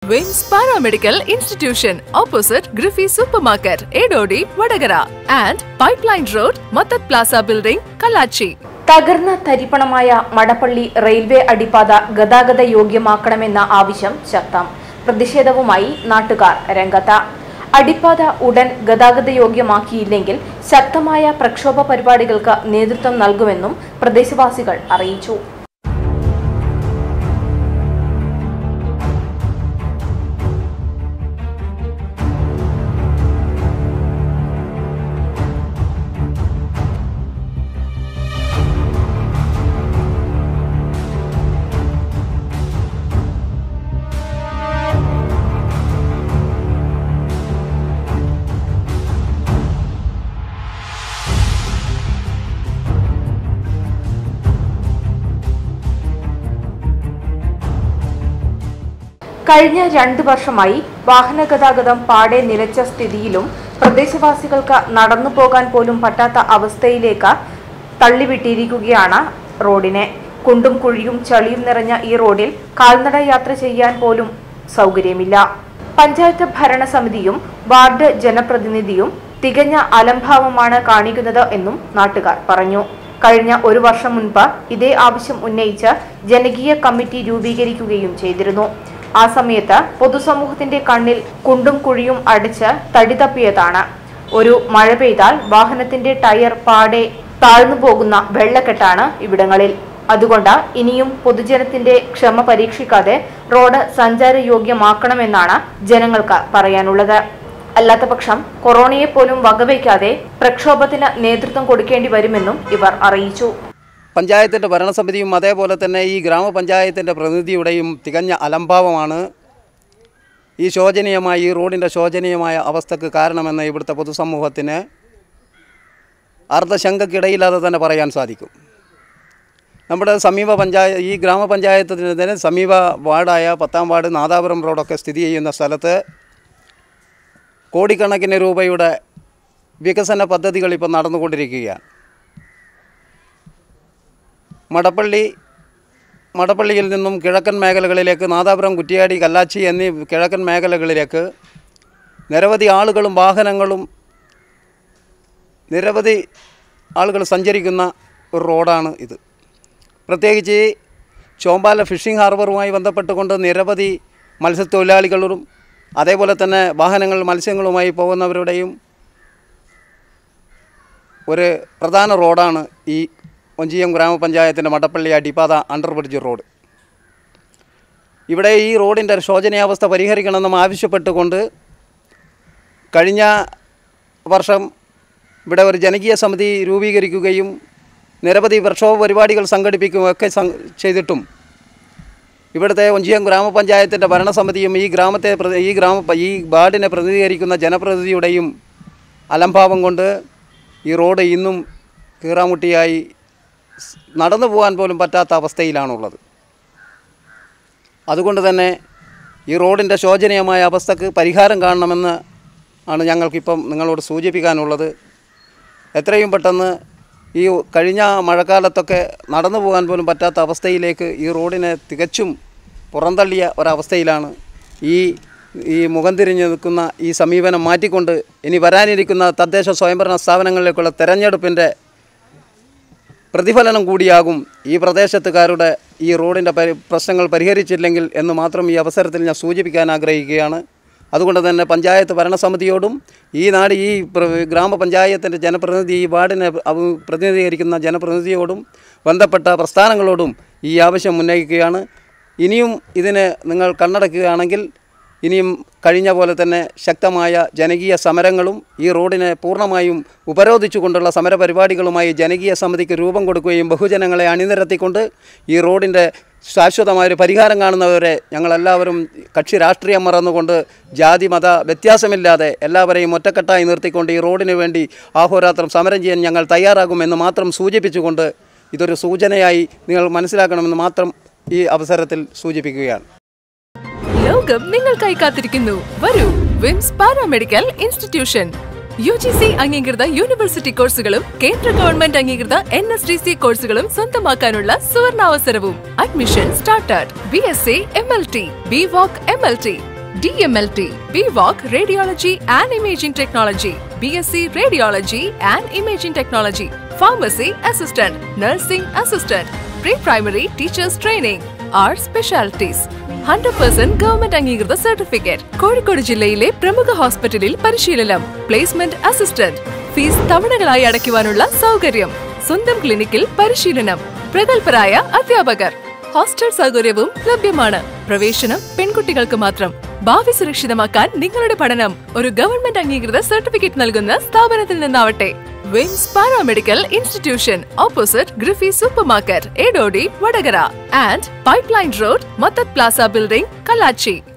വിംസ് paramedical institution opposite Griffy super market Edodi Vadakara and pipeline road Mathath plaza building Kallachi തകർന്ന തരിപ്പണമായ Madappally railway അടിപ്പാത ഗതാഗത യോഗ്യമാക്കണമെന്ന ആവശ്യം ശക്തം പ്രതിഷേധവുമായി നാട്ടുകാർ രംഗത്ത് അടിപ്പാത ഉടൻ ഗതാഗത യോഗ്യമാക്കിയില്ലെങ്കിൽ ശക്തമായ പ്രക്ഷോഭ പരിപാടികൾക്ക് നേതൃത്വം നൽകുമെന്നും പ്രദേശവാസികൾ അറിയിച്ചു കഴിഞ്ഞ രണ്ട് വർഷമായി വാഹന ഗതാഗതം പാടെ നിലച്ച സ്ഥിതിയിലും പ്രദേശവാസികൾക്ക് നടന്നു പോകാൻ പോലും പറ്റാത്ത അവസ്ഥയിലേക്ക് തള്ളിവിട്ടിരിക്കുകയാണ് റോഡിനെ കുണ്ടും കുഴിയും ചളിയും നിറഞ്ഞ ഈ റോഡിൽ കാൽനട യാത്ര ചെയ്യാൻ പോലും സൗകര്യമില്ല പഞ്ചായത്ത് ഭരണസമിതിയും വാർഡ് ജനപ്രതിനിധിയും തികഞ്ഞ അലംഭാവമാണ് കാണിക്കുന്നത് എന്നും നാട്ടുകാർ പറഞ്ഞു കഴിഞ്ഞ ഒരു വർഷം മുൻപ് ഇതേ ആവശ്യം ഉന്നയിച്ച് ജനകീയ കമ്മിറ്റി രൂപീകരിക്കുകയും ചെയ്തിരുന്നു ആ സമയത്ത് പൊതുസമൂഹത്തിന്റെ കണ്ണിൽ കുണ്ടും കുഴിയും അടിച്ച് തടി തപ്പിയതാണ് ഒരു മഴ പെയ്താൽ വാഹനത്തിന്റെ ടയർ പാടെ താഴ്ന്നു പോകുന്ന വെള്ളക്കെട്ടാണ് ഇവിടങ്ങളിൽ അതുകൊണ്ട് ഇനിയും പൊതുജനത്തിന്റെ ക്ഷമ പരീക്ഷിക്കാതെ റോഡ് സഞ്ചാരയോഗ്യമാക്കണമെന്നാണ് ജനങ്ങൾക്ക് പറയാനുള്ളത് അല്ലാത്തപക്ഷം കൊറോണയെ പോലും വകവയ്ക്കാതെ പ്രക്ഷോഭത്തിന് നേതൃത്വം കൊടുക്കേണ്ടി വരുമെന്നും ഇവർ അറിയിച്ചു പഞ്ചായത്തിൻ്റെ ഭരണസമിതിയും അതേപോലെ തന്നെ ഈ ഗ്രാമപഞ്ചായത്തിൻ്റെ പ്രതിനിധിയുടെയും തികഞ്ഞ അലംഭാവമാണ് ഈ ശോചനീയമായ ഈ റോഡിൻ്റെ ശോചനീയമായ അവസ്ഥക്ക് കാരണമെന്ന് ഇവിടുത്തെ പൊതുസമൂഹത്തിന് അർദ്ധശങ്കക്കിടയില്ലാതെ തന്നെ പറയാൻ സാധിക്കും നമ്മുടെ സമീപ പഞ്ചായത്ത് ഈ ഗ്രാമപഞ്ചായത്തിന് സമീപ വാർഡായ പത്താം വാർഡ് നാദാപുരം റോഡൊക്കെ സ്ഥിതി ചെയ്യുന്ന സ്ഥലത്ത് കോടിക്കണക്കിന് രൂപയുടെ വികസന പദ്ധതികൾ ഇപ്പോൾ നടന്നുകൊണ്ടിരിക്കുകയാണ് മടപ്പള്ളി മടപ്പള്ളിയിൽ നിന്നും കിഴക്കൻ മേഖലകളിലേക്ക് നാദാപുരം കുറ്റിയാടി കല്ലാച്ചി എന്നീ കിഴക്കൻ മേഖലകളിലേക്ക് നിരവധി ആളുകളും വാഹനങ്ങളും നിരവധി ആളുകൾ സഞ്ചരിക്കുന്ന ഒരു റോഡാണ് ഇത് പ്രത്യേകിച്ച് ഈ ചോമ്പാല ഫിഷിംഗ് ഹാർബറുമായി ബന്ധപ്പെട്ടുകൊണ്ട് നിരവധി മത്സ്യത്തൊഴിലാളികളും അതേപോലെ തന്നെ വാഹനങ്ങൾ മത്സ്യങ്ങളുമായി പോകുന്നവരുടെയും ഒരു പ്രധാന റോഡാണ് ഈ ഒഞ്ചിയം ഗ്രാമപഞ്ചായത്തിൻ്റെ മടപ്പള്ളി അടിപ്പാത അണ്ടർ ബ്രിഡ്ജ് റോഡ് ഇവിടെ ഈ റോഡിൻ്റെ ശോചനീയാവസ്ഥ പരിഹരിക്കണമെന്നും ആവശ്യപ്പെട്ടുകൊണ്ട് കഴിഞ്ഞ വർഷം ഇവിടെ ഒരു ജനകീയ സമിതി രൂപീകരിക്കുകയും നിരവധി പ്രക്ഷോഭ പരിപാടികൾ സംഘടിപ്പിക്കുകയും ഒക്കെ സം- ചെയ്തിട്ടും ഇവിടുത്തെ ഒഞ്ചിയം ഗ്രാമപഞ്ചായത്തിൻ്റെ ഭരണസമിതിയും ഈ ഗ്രാമത്തെ പ്രതി- ഈ ഗ്രാമ ഈ വാർഡിനെ പ്രതിനിധീകരിക്കുന്ന ജനപ്രതിനിധിയുടെയും അലംഭാവം കൊണ്ട് ഈ റോഡ് ഇന്നും കീറാമുട്ടിയായി സ് നടന്നു പോകാൻ പോലും പറ്റാത്ത അവസ്ഥയിലാണുള്ളത് അതുകൊണ്ട് തന്നെ ഈ റോഡിൻ്റെ ശോചനീയമായ അവസ്ഥക്ക് പരിഹാരം കാണണമെന്ന് ആണ് ഞങ്ങൾക്കിപ്പം നിങ്ങളോട് സൂചിപ്പിക്കാനുള്ളത് എത്രയും പെട്ടെന്ന് ഈ കഴിഞ്ഞ മഴക്കാലത്തൊക്കെ നടന്നു പോകാൻ പോലും പറ്റാത്ത അവസ്ഥയിലേക്ക് ഈ റോഡിനെ തികച്ചും പുറന്തള്ളിയ ഒരവസ്ഥയിലാണ് ഈ ഈ മുഖം തിരിഞ്ഞ് നിൽക്കുന്ന ഈ സമീപനം മാറ്റിക്കൊണ്ട് ഇനി വരാനിരിക്കുന്ന തദ്ദേശ സ്വയംഭരണ സ്ഥാപനങ്ങളിലേക്കുള്ള തെരഞ്ഞെടുപ്പിൻ്റെ പ്രതിഫലനം കൂടിയാകും ഈ പ്രദേശത്തുകാരുടെ ഈ റോഡിൻ്റെ പരി പ്രശ്നങ്ങൾ പരിഹരിച്ചില്ലെങ്കിൽ എന്ന് മാത്രം ഈ അവസരത്തിൽ ഞാൻ സൂചിപ്പിക്കാൻ ആഗ്രഹിക്കുകയാണ് അതുകൊണ്ട് തന്നെ പഞ്ചായത്ത് ഭരണസമിതിയോടും ഈ നാട് ഈ പ്ര- ഗ്രാമപഞ്ചായത്തിൻ്റെ ജനപ്രതിനിധി ഈ വാർഡിനെ അവ- പ്രതിനിധീകരിക്കുന്ന ജനപ്രതിനിധിയോടും ബന്ധപ്പെട്ട പ്രസ്ഥാനങ്ങളോടും ഈ ആവശ്യം ഉന്നയിക്കുകയാണ് ഇനിയും ഇതിന് നിങ്ങൾ കണ്ണടക്കുകയാണെങ്കിൽ ഇനിയും കഴിഞ്ഞ പോലെ തന്നെ ശക്തമായ ജനകീയ സമരങ്ങളും ഈ റോഡിനെ പൂർണ്ണമായും ഉപരോധിച്ചുകൊണ്ടുള്ള സമരപരിപാടികളുമായി ജനകീയ സമിതിക്ക് രൂപം കൊടുക്കുകയും ബഹുജനങ്ങളെ അണിനിരത്തിക്കൊണ്ട് ഈ റോഡിൻ്റെ ശാശ്വതമായ ഒരു പരിഹാരം കാണുന്നവരെ ഞങ്ങളെല്ലാവരും കക്ഷി രാഷ്ട്രീയം മറന്നുകൊണ്ട് ജാതി മത വ്യത്യാസമില്ലാതെ എല്ലാവരെയും ഒറ്റക്കെട്ടായി നിർത്തിക്കൊണ്ട് ഈ റോഡിന് വേണ്ടി ആഹോരാത്രം സമരം ചെയ്യാൻ ഞങ്ങൾ തയ്യാറാകുമെന്ന് മാത്രം സൂചിപ്പിച്ചുകൊണ്ട് ഇതൊരു സൂചനയായി നിങ്ങൾ മനസ്സിലാക്കണമെന്ന് മാത്രം ഈ അവസരത്തിൽ സൂചിപ്പിക്കുകയാണ് ലോകം നിങ്ങൾക്കായി കാത്തിരിക്കുന്നു വരൂ VIMS paramedical institution U G C അംഗീകൃത യൂണിവേഴ്സിറ്റി കോഴ്സുകളും കേന്ദ്ര ഗവൺമെന്റ് അംഗീകൃത എൻ എസ് ഡി സി കോഴ്സുകളും സ്വന്തമാക്കാനുള്ള സുവർണാവസരവും admission started B S C M L T B voc M L T DMLT, BVOC Radiology and Imaging Technology, BSc Radiology and Imaging Technology, Pharmacy Assistant, Nursing Assistant, Pre-Primary Teachers Training, our specialties. Hundred percent government അംഗീകൃത certificate Kozhikode ജില്ലയിലെ പ്രമുഖ ഹോസ്പിറ്റലിൽ പരിശീലനം placement assistant fees തവണകളായി അടയ്ക്കുവാനുള്ള സൗകര്യം സ്വന്തം ക്ലിനിക്കിൽ പരിശീലനം പ്രഗത്ഭരായ അധ്യാപകർ ഹോസ്റ്റൽ സൗകര്യവും ലഭ്യമാണ് പ്രവേശനം പെൺകുട്ടികൾക്ക് മാത്രം ഭാവി സുരക്ഷിതമാക്കാൻ നിങ്ങളുടെ പഠനം ഒരു ഗവൺമെന്റ് അംഗീകൃത സർട്ടിഫിക്കറ്റ് നൽകുന്ന സ്ഥാപനത്തിൽ നിന്നാവട്ടെ VIMS paramedical institution opposite Griffy super market Edodi Vadakara and pipeline road Mathath plaza building Kalachi